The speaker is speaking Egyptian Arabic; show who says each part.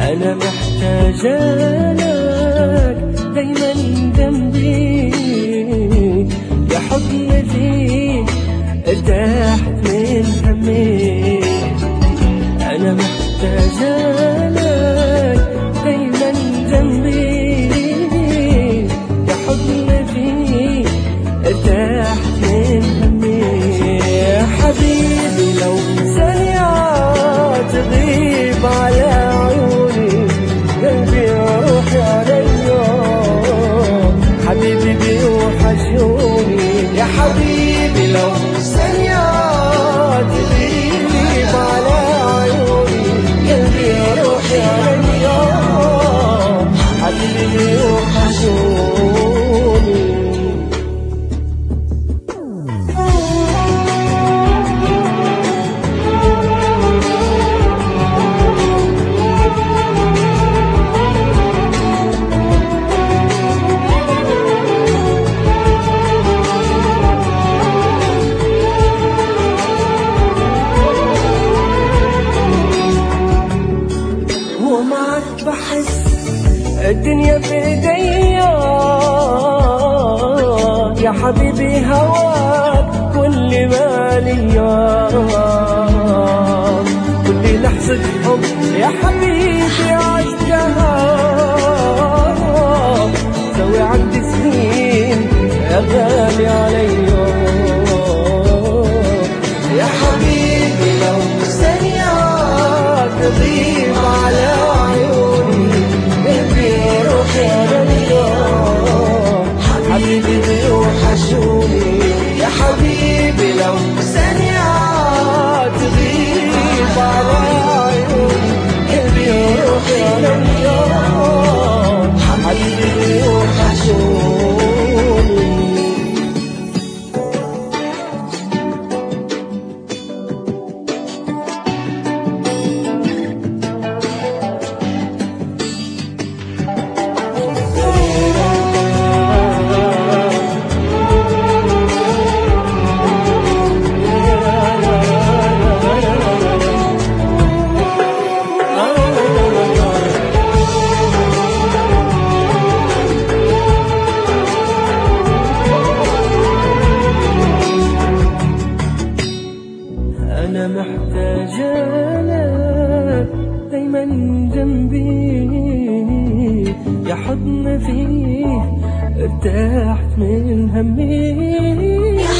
Speaker 1: أنا محتاجة لك دايما جنبي يا حضن فيك ارتحت من همي أنا محتاجة لك دايما جنبي يا حضن فيك ارتحت من همي يا حبيبي لو ثانية تغيب على عيوني قلبي روحي عليا حبيبي بيوحشوني يا حبيبي لو ثانية تغيب على عيوني قلبي روحي عليا حبيبي بيوحشوني ومعك بحس الدنيا في ايديا يا حبيبي هواك كل ما ليا كل لحظة حب يا حبيبي عشتها سوي عد سنين يا غالي عليا يا حبيبي لو ثانية تغيب على عيوني قلبي روحي عليا حبيبي بيوحشوني يا حبيبي لو ثانية تغيب على عيوني قلبي روحي عليا حبيبي بيوحشوني أنا محتاجة لك دايما جنبي يا حضن فيه ارتحت من همي